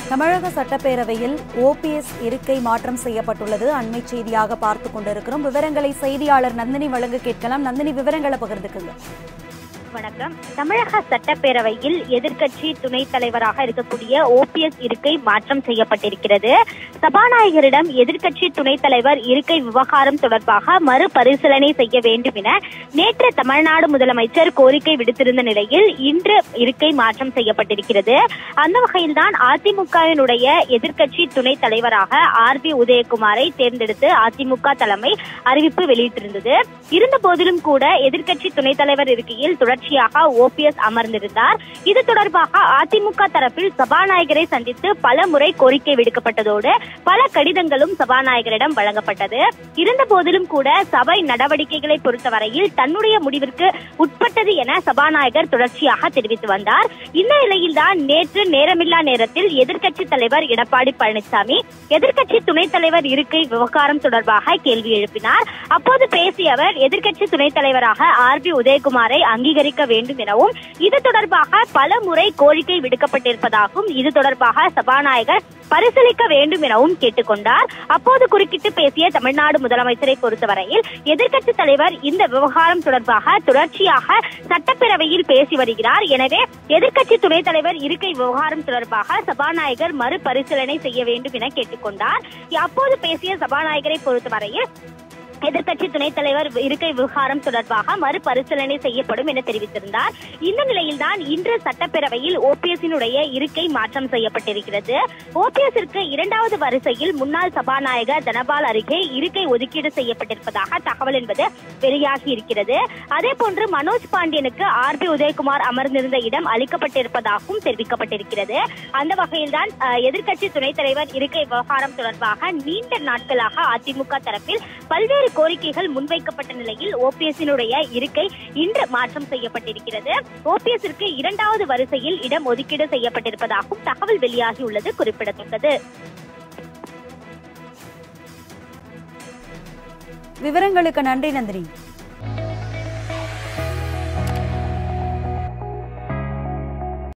தமிழக சட்டப்பேரவையில் ஓபிஎஸ் இருக்கை மாற்றம் செய்யப்பட்டுள்ளது அண்மை செய்தியாக பார்த்து கொண்டிருக்கிறோம் விவரங்களை செய்தியாளர் நந்தினி வழங்க கேட்கலாம் நந்தினி விவரங்களை பகிர்ந்துக்குங்க வணக்கம் தமிழக சட்டப்பேரவையில் எதிர்க்கட்சி துணைத் தலைவராக இருக்கக்கூடிய ஓபிஎஸ் இருக்கை மாற்றம் செய்யப்பட்டிருக்கிறது சபாநாயகரிடம் எதிர்க்கட்சி துணைத் தலைவர் இருக்கை விவகாரம் தொடர்பாக மறுபரிசீலனை செய்ய வேண்டும் என நேற்று தமிழ்நாடு முதலமைச்சர் கோரிக்கை விடுத்திருந்த நிலையில் இன்று இருக்கை மாற்றம் செய்யப்பட்டிருக்கிறது அந்த வகையில்தான் அதிமுகவினுடைய எதிர்க்கட்சி துணைத் தலைவராக ஆர் பி உதயகுமாரை தேர்ந்தெடுத்து அதிமுக தலைமை அறிவிப்பு வெளியிட்டிருந்தது இருந்த போதிலும் கூட எதிர்க்கட்சி துணைத் தலைவர் இருக்கையில் தொடர்ச்சியாக ஓபிஎஸ் அமர்ந்திருந்தார் இது தொடர்பாக அதிமுக தரப்பில் சபாநாயகரை சந்தித்து பல முறை கோரிக்கை விடுக்கப்பட்டதோடு பல கடிதங்களும் சபாநாயகரிடம் வழங்கப்பட்டது இருந்த போதிலும் கூட சபை நடவடிக்கைகளை பொறுத்தவரையில் தன்னுடைய முடிவிற்கு உட்பட்டது என சபாநாயகர் தொடர்ச்சியாக தெரிவித்து வந்தார் இந்த நிலையில்தான் நேற்று நேரமில்லா நேரத்தில் எதிர்க்கட்சி தலைவர் எடப்பாடி பழனிசாமி எதிர்க்கட்சி துணைத் தலைவர் இருக்கை விவகாரம் தொடர்பாக கேள்வி எழுப்பினார் அப்போது பேசிய அவர் எதிர்க்கட்சி துணைத் தலைவராக ஆர் பி உதயகுமாரை அங்கீகரிக்க வேண்டும் எனவும் இது தொடர்பாக பல முறை கோரிக்கை விடுக்கப்பட்டிருப்பதாகவும் இது தொடர்பாக சபாநாயகர் பரிசீலிக்க வேண்டும் எனவும் கேட்டுக்கொண்டார் அப்போது குறுக்கிட்டு பேசிய தமிழ்நாடு முதலமைச்சரை பொறுத்தவரையில் எதிர்க்கட்சி தலைவர் இந்த விவகாரம் தொடர்பாக தொடர்ச்சியாக சட்டப்பேரவையில் பேசி வருகிறார் எனவே எதிர்க்கட்சி துணைத் தலைவர் இருக்கை விவகாரம் தொடர்பாக சபாநாயகர் மறுபரிசீலனை செய்ய வேண்டும் என கேட்டுக்கொண்டார் அப்போது பேசிய சபாநாயகரை பொறுத்தவரையில் எதிர்க்கட்சி துணைத் தலைவர் இருக்கை விவகாரம் தொடர்பாக மறுபரிசீலனை செய்யப்படும் என தெரிவித்திருந்தார் இந்த நிலையில்தான் இன்று சட்டப்பேரவையில் ஓபிஎஸ்னுடைய இருக்கை மாற்றம் செய்யப்பட்டிருக்கிறது ஓபிஎஸ்ற்கு இரண்டாவது வரிசையில் முன்னாள் சபாநாயகர் தனபால் அருகே இருக்கை ஒதுக்கீடு செய்யப்பட்டிருப்பதாக தகவல் என்பது வெளியாகி இருக்கிறது அதே போன்று மனோஜ் பாண்டியனுக்கு ஆர் பி உதயகுமார் அமர்ந்திருந்த இடம் அளிக்கப்பட்டிருப்பதாகவும் தெரிவிக்கப்பட்டிருக்கிறது அந்த வகையில்தான் அஹ், எதிர்க்கட்சி துணைத் தலைவர் இருக்கை விவகாரம் தொடர்பாக நீண்ட நாட்களாக அதிமுக தரப்பில் பல்வேறு கோரிக்கைகள் முன்வைக்கப்பட்ட நிலையில் ஓபிஎஸ்னுடைய இருக்கை இன்று மாற்றம் செய்யப்பட்டிருக்கிறது ஓபிஎஸ்ற்கு இரண்டாவது வரிசையில் இடம் ஒதுக்கீடு செய்யப்பட்டிருப்பதாகவும் தகவல் வெளியாகியுள்ளது குறிப்பிடத்தக்கது விவரங்களுக்கு நன்றி நந்தினி